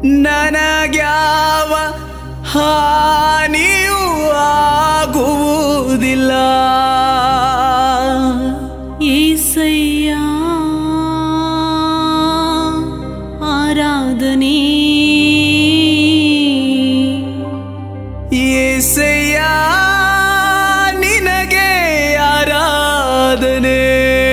ನನಗ್ಯಾವ ಹಾನಿಯೂ ಆಗುವುದಿಲ್ಲ ಏಸಯ್ಯ ಆರಾಧನೆ ಏಸಯ್ಯ ನಿನಗೆ ಆರಾಧನೆ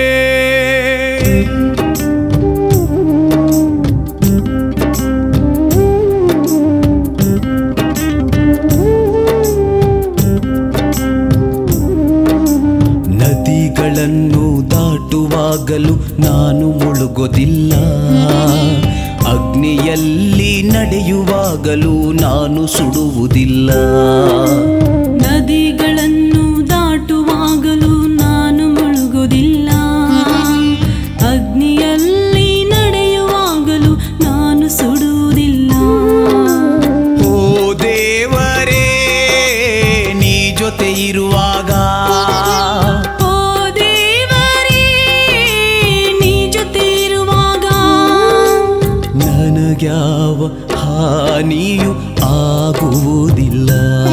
ನದಿಗಳನ್ನು ದಾಟುವಾಗಲೂ ನಾನು ಮುಳುಗೋದಿಲ್ಲ ಅಗ್ನಿಯಲ್ಲಿ ನಡೆಯುವಾಗಲೂ ನಾನು ಸುಡುವುದಿಲ್ಲ ನದಿಗಳನ್ನು ದಾಟುವಾಗಲೂ ನಾನು ಮುಳುಗುವುದಿಲ್ಲ ಅಗ್ನಿಯಲ್ಲಿ ನಡೆಯುವಾಗಲೂ ನಾನು ಸುಡುವುದಿಲ್ಲ ಓ ದೇವರೇ ನೀ ಜೊತೆ ಇರುವಾಗ ಓ ದೇವರೇ ನೀ ಜೊತೆ ಇರುವಾಗ ನನಗ್ಯಾವ ಹಾನಿಯು ಆಗುವುದಿಲ್ಲ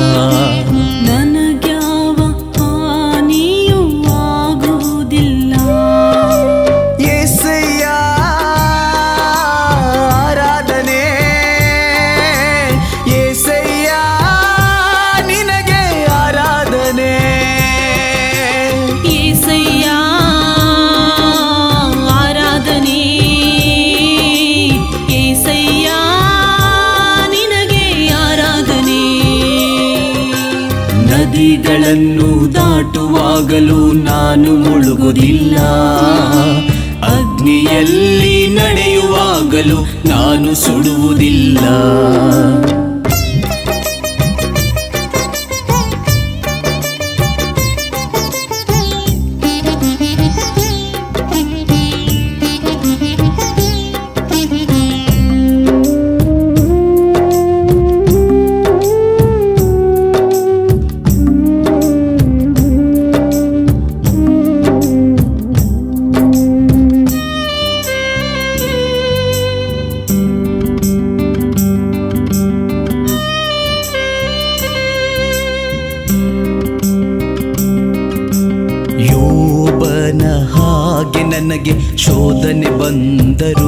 ನನಗ್ಯಾವ ಹಾನಿಯೂ ಆಗುವುದಿಲ್ಲ ಏಸಯ್ಯ ಆರಾಧನೆ ಏಸಯ್ಯ ನಿನಗೆ ಆರಾಧನೆ ಏಸಯ್ಯ ಆರಾಧನೆ ಏಸಯ್ಯ ನಿನಗೆ ಆರಾಧನೆ ನದಿಗಳನ್ನು ದಾಟುವಾಗಲೂ ನಾನು ಮುಳುಗುವುದಿಲ್ಲ ಅಗ್ನಿಯಲ್ಲಿ ನಡೆಯುವಾಗಲೂ ನಾನು ಸುಡುವುದಿಲ್ಲ ಯೋಬನ ಹಾಗೆ ನನಗೆ ಶೋಧನೆ ಬಂದರು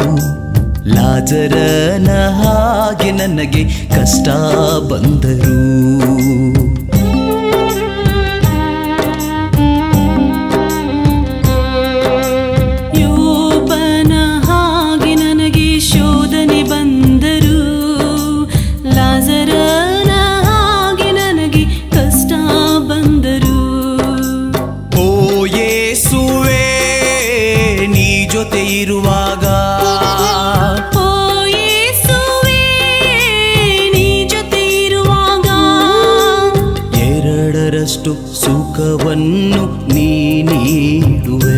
ಲಾಜರನ ಹಾಗೆ ನನಗೆ ಕಷ್ಟ ಬಂದರು ಯೋಬನ ಹಾಗೆ ನನಗೆ ಶೋಧನೆ ಬಂದರು ಲಾಜರನ ಹಾಗೆ ನನಗೆ ಕಷ್ಟ ಬಂದರು ಓ ಯೇಸುವೆ ನೀ ಜೊತೆ ಇರುವಾಗ ಓ ಯೇಸುವೇ ನೀ ಜೊತೆ ಇರುವಾಗ ಎರಡರಷ್ಟು ಸುಖವನ್ನು ನೀ ನೀಡುವೆ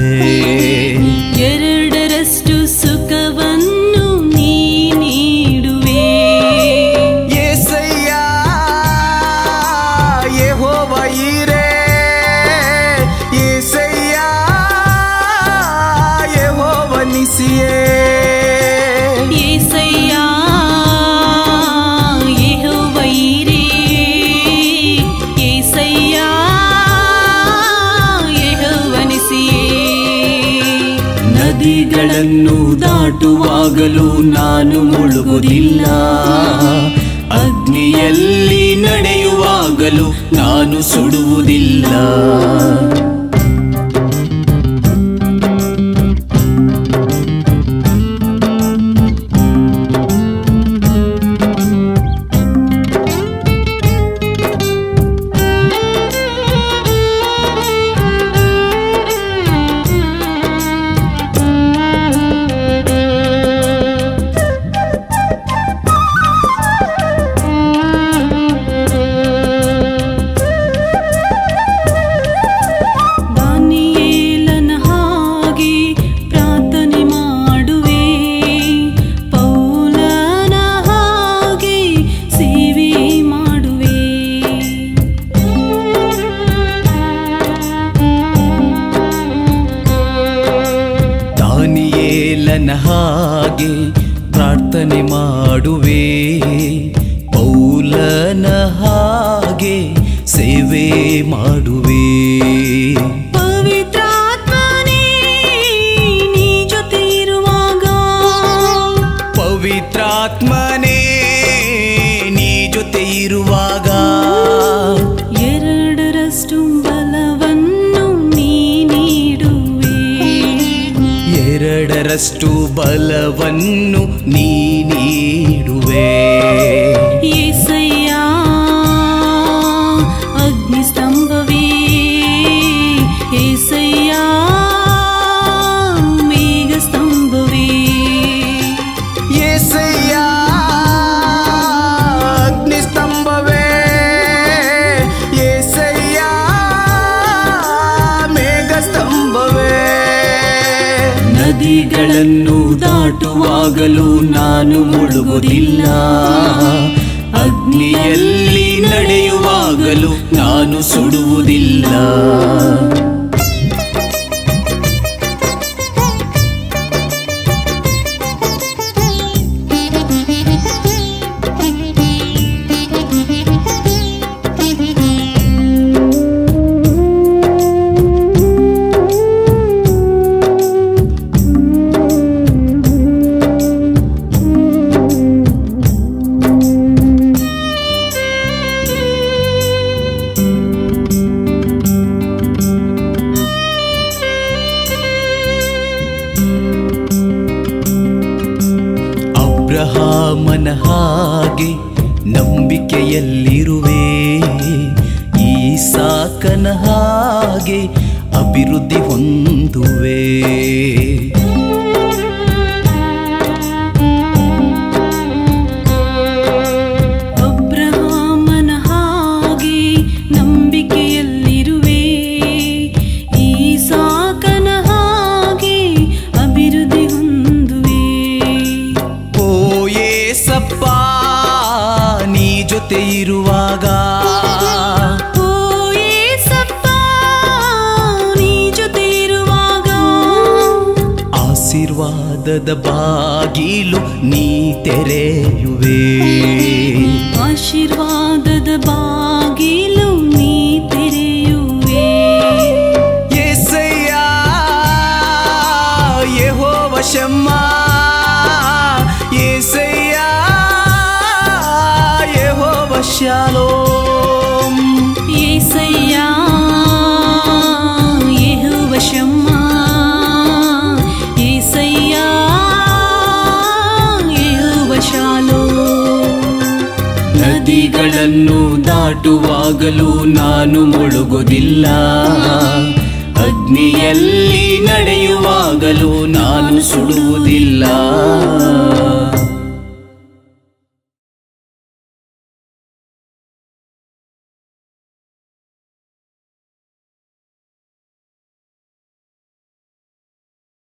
ಎರಡರಷ್ಟು ಸುಖವನ್ನು ನೀ ನೀಡುವೆ ಏಸಯ್ಯ ಯೆಹೋವ ಈರೇ ಏಸಯ್ಯ ಯೆಹೋವ ನಿಸಿಯೇ ಏಸಯ್ಯ ಯೆಹೋವೈರೇ ಏಸಯ್ಯ ಯೆಹೋವನಿಸಿಯೇ ನದಿಗಳನ್ನು ದಾಟುವಾಗಲೂ ನಾನು ಮುಳುಗುವುದಿಲ್ಲ ಅಗ್ನಿಯಲ್ಲಿ ನಡೆಯುವಾಗಲೂ ನಾನು ಸುಡುವುದಿಲ್ಲ ಮಾಡುವೆ ಪೌಲನ ಹಾಗೆ ಸೇವೆ ಮಾಡುವೆ ಪವಿತ್ರಾತ್ಮನೇ ನೀ ಜೊತೆ ಇರುವಾಗ ಪವಿತ್ರಾತ್ಮನೇ ನೀ ಜೊತೆ ಇರುವಾಗ ಎರಡರಷ್ಟು ಬಲವನ್ನು ನೀ ನೀಡುವೆ ಎರಡರಷ್ಟು ಬಲವನ್ನು ನೀ ನೀಡುವೆ ಏಸಯ್ಯ ಅಗ್ನಿಸ್ತಂಭವೇ ಏಸಯ್ಯ ಮೇಘಸ್ತಂಭವೇ ಏಸಯ್ಯ ಅಗ್ನಿಸ್ತಂಭವೇ ಏಸಯ್ಯ ಮೇಘಸ್ತಂಭವೇ ನದಿಗಳನ್ನು ದಾಟುವಾಗಲೂ ನಾನು ಮುಳುಗುವುದಿಲ್ಲ ಅಗ್ನಿಯಲ್ಲಿ ನಡೆಯುವಾಗಲೂ ನಾನು ಸುಡುವುದಿಲ್ಲ ಅಬ್ರಹಾಮನ ಹಾಗೆ ನಂಬಿಕೆಯಲ್ಲಿರುವೆ ಈ ಸಾಕನ ಹಾಗೆ ಅಭಿವೃದ್ಧಿ ಹೊಂದುವೆ ಅಬ್ರಹಾಮನ ಹಾಗೆ ನಂಬಿಕೆಯಲ್ಲಿರುವೆ ಈ ಸಾಕನ ಹಾಗೆ ಅಭಿವೃದ್ಧಿ ಹೊಂದುವೆ ಓ ಏಸಪ್ಪ ನೀ ಜೊತೆ ಇರುವಾಗ ಓ ಏಸಪ್ಪ ನೀ ಜೊತೆ ಇರುವಾಗ ಆಶೀರ್ವಾದದ ಬಾಗಿಲು ನೀ ತೆರೆಯುವೆ ಆಶೀರ್ವಾದದ ಬಾಗಿಲು ನೀ ತೆರೆಯುವೆ ಏಸಯ್ಯ ಯೆಹೋವ ಶಮ್ಮ ಏಸಯ್ಯ ಯೆಹೋವ ಶಾಲೋಮ್ ಏಸಯ್ಯ ಯೆಹೋವ ಶಮ್ಮ ಏಸಯ್ಯ ಯೆಹೋವ ಶಾಲೋ ನದಿಗಳನ್ನು ದಾಟುವಾಗಲೂ ನಾನು ಮುಳುಗುವುದಿಲ್ಲ ಅಗ್ನಿಯಲ್ಲಿ ನಡೆಯುವಾಗಲೂ ನಾನು ಸುಡುವುದಿಲ್ಲ